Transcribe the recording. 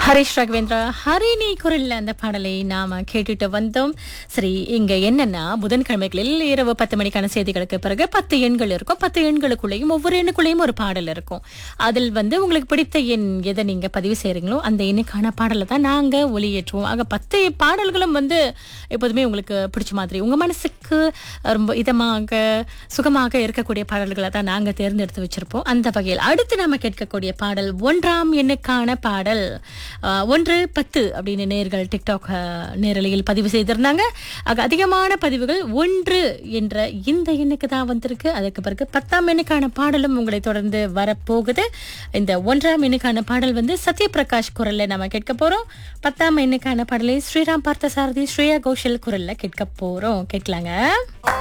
ஹரிஷ் ராகவேந்திரா ஹரிணி குரல்ல அந்த பாடலை நாம கேட்டுட்டு வந்தோம் சரி இங்க என்னன்னா புதன்கிழமைகளில் இரவு பத்து மணிக்கான செய்திகளுக்கு பிறகு பத்து எண்கள் இருக்கும் பத்து எண்களுக்குள்ளேயும் ஒவ்வொரு எண்ணுக்குள்ளேயும் ஒரு பாடல் இருக்கும் அதில் வந்து உங்களுக்கு பிடித்த எண் எதை நீங்க பதிவு செய்றீங்களோ அந்த எண்ணுக்கான பாடலை தான் நாங்க ஒளியேற்றுவோம் ஆக பத்து பாடல்களும் வந்து எப்போதுமே உங்களுக்கு பிடிச்ச மாதிரி உங்க மனசுக்கு ரொம்ப இதமாக சுகமாக இருக்கக்கூடிய பாடல்களை தான் நாங்க தேர்ந்தெடுத்து வச்சிருப்போம் அந்த வகையில் அடுத்து நாம கேட்கக்கூடிய பாடல் ஒன்றாம் எண்ணுக்கான பாடல் அஹ், ஒன்று பத்து அப்படின்னு நேர்கள் டிக்டாக் அஹ், நேரலையில் பதிவு செய்திருந்தாங்க ஆக அதிகமான பதிவுகள் ஒன்று என்ற இந்த எண்ணுக்கு தான் வந்திருக்கு அதுக்கு பிறகு பத்தாம் எண்ணுக்கான பாடலும் உங்களை தொடர்ந்து வரப்போகுது இந்த ஒன்றாம் எண்ணுக்கான பாடல் வந்து சத்யபிரகாஷ் குரல்ல நம்ம கேட்க போறோம் பத்தாம் எண்ணுக்கான பாடலை ஸ்ரீராம் பார்த்தசாரதி ஸ்ரேயா கோஷல் குரல்ல கேட்க போறோம் கேட்கலாங்க